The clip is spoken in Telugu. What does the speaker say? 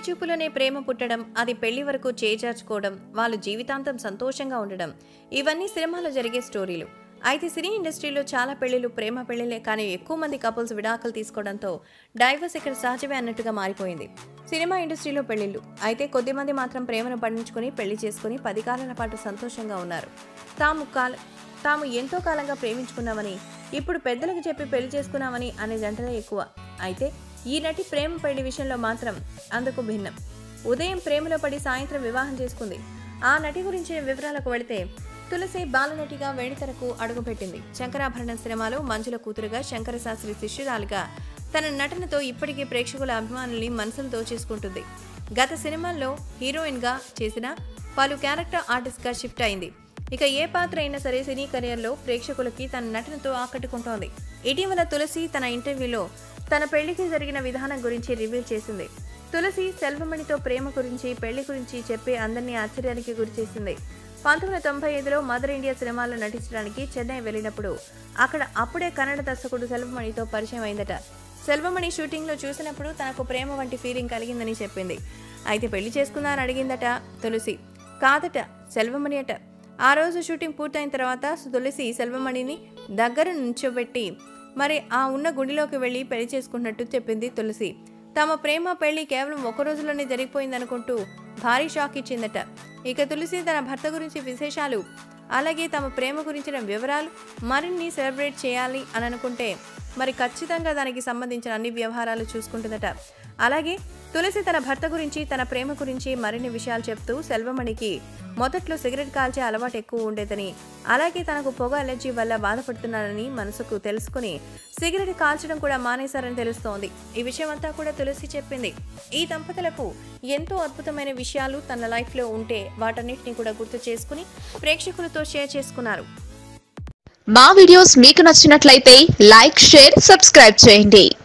చూపులోనే ప్రేమ పుట్టడం అది పెళ్లి వరకు చేజార్చుకోవడం వాళ్ళు జీవితాంతం సంతోషంగా ఉండడం ఇవన్నీ సినిమాలో జరిగే స్టోరీలు అయితే సినీ ఇండస్ట్రీలో చాలా పెళ్లిలు ప్రేమ పెళ్లిలే కానీ ఎక్కువ మంది కపుల్స్ విడాకులు తీసుకోవడంతో డైవర్స్ ఇక్కడ సహజమే అన్నట్టుగా మారిపోయింది సినిమా ఇండస్ట్రీలో పెళ్లిళ్ళు అయితే కొద్దిమంది మాత్రం ప్రేమను పండించుకుని పెళ్లి చేసుకుని పది కాలాల పాటు సంతోషంగా ఉన్నారు తాము కాల తాము ఎంతో కాలంగా ప్రేమించుకున్నామని ఇప్పుడు పెద్దలకు చెప్పి పెళ్లి చేసుకున్నామని అనే జంటలే ఎక్కువ అయితే ఈ నటి ప్రేమ పెళ్లి విషయంలో మాత్రం అందుకు భిన్నం ఉదయం ప్రేమలో పడి సాయంత్రం వివాహం చేసుకుంది ఆ నటి గురించిన వివరాలకు వెళితే తులసి బాలనటిగా వెండితెరకు అడుగుపెట్టింది శంకరాభరణం సినిమాలో మంజుల కూతురుగా శంకర శాస్త్రి శిష్యురాలుగా తన నటనతో ఇప్పటికీ ప్రేక్షకుల అభిమానుల్ని మనసులు దోచేసుకుంటుంది గత సినిమాల్లో హీరోయిన్గా చేసిన పలు క్యారెక్టర్ ఆర్టిస్ట్గా షిఫ్ట్ అయింది ఇక ఏ పాత్ర అయినా సరే సినీ కెరియర్లో ప్రేక్షకులకి తన నటనతో ఆకట్టుకుంటోంది ఇటీవల తులసి తన ఇంటర్వ్యూలో తన పెళ్లికి జరిగిన విధానం గురించి రివీల్ చేసింది తులసి సెల్వమణితో ప్రేమ గురించి పెళ్లి గురించి చెప్పి అందరినీ ఆశ్చర్యానికి గురిచేసింది పంతొమ్మిది వందల తొంభై ఐదులో మదర్ ఇండియా సినిమాలో నటించడానికి చెన్నై వెళ్ళినప్పుడు అక్కడ అప్పుడే కన్నడ దర్శకుడు సెల్వమణితో పరిచయం అయిందట సెల్వమణి షూటింగ్లో చూసినప్పుడు తనకు ప్రేమ వంటి ఫీలింగ్ కలిగిందని చెప్పింది అయితే పెళ్లి చేసుకుందా అని అడిగిందట తులసి కాదట సెల్వమణి అట ఆ రోజు షూటింగ్ పూర్తయిన తర్వాత తులసి సెల్వమణిని దగ్గర నుంచోబెట్టి మరి ఆ ఉన్న గుడిలోకి వెళ్ళి పెళ్లి చేసుకున్నట్టు చెప్పింది తులసి తమ ప్రేమ పెళ్లి కేవలం ఒక రోజులోనే జరిగిపోయిందనుకుంటూ భారీ షాక్ ఇచ్చిందట ఇక తులసి తన భర్త గురించి విశేషాలు అలాగే తమ ప్రేమ గురించిన వివరాలు మరిన్ని సెలబ్రేట్ చేయాలి అని అనుకుంటే మరి ఖచ్చితంగా దానికి సంబంధించిన అన్ని వ్యవహారాలు చూసుకుంటుందట అలాగే తులసి తన భర్త గురించి తన ప్రేమ గురించి మరిన్ని విషయాలు చెప్తూ సెల్వమణికి మొదట్లో సిగరెట్ కాల్చే అలవాటు ఎక్కువ ఉండేదని అలాగే తనకు పొగ అలర్జీ వల్ల బాధపడుతున్నానని మనసుకు తెలుసుకుని సిగరెట్ కాల్చడం కూడా మానేశారని తెలుస్తోంది ఈ విషయం అంతా కూడా తులసి చెప్పింది ఈ దంపతులకు ఎంతో అద్భుతమైన విషయాలు తన లైఫ్లో ఉంటే వాటన్నిటిని కూడా గుర్తు చేసుకుని ప్రేక్షకులతో షేర్ చేసుకున్నారు మా వీడియోస్ మీకు నచ్చినట్లయితే లైక్ షేర్ సబ్స్క్రైబ్ చేయండి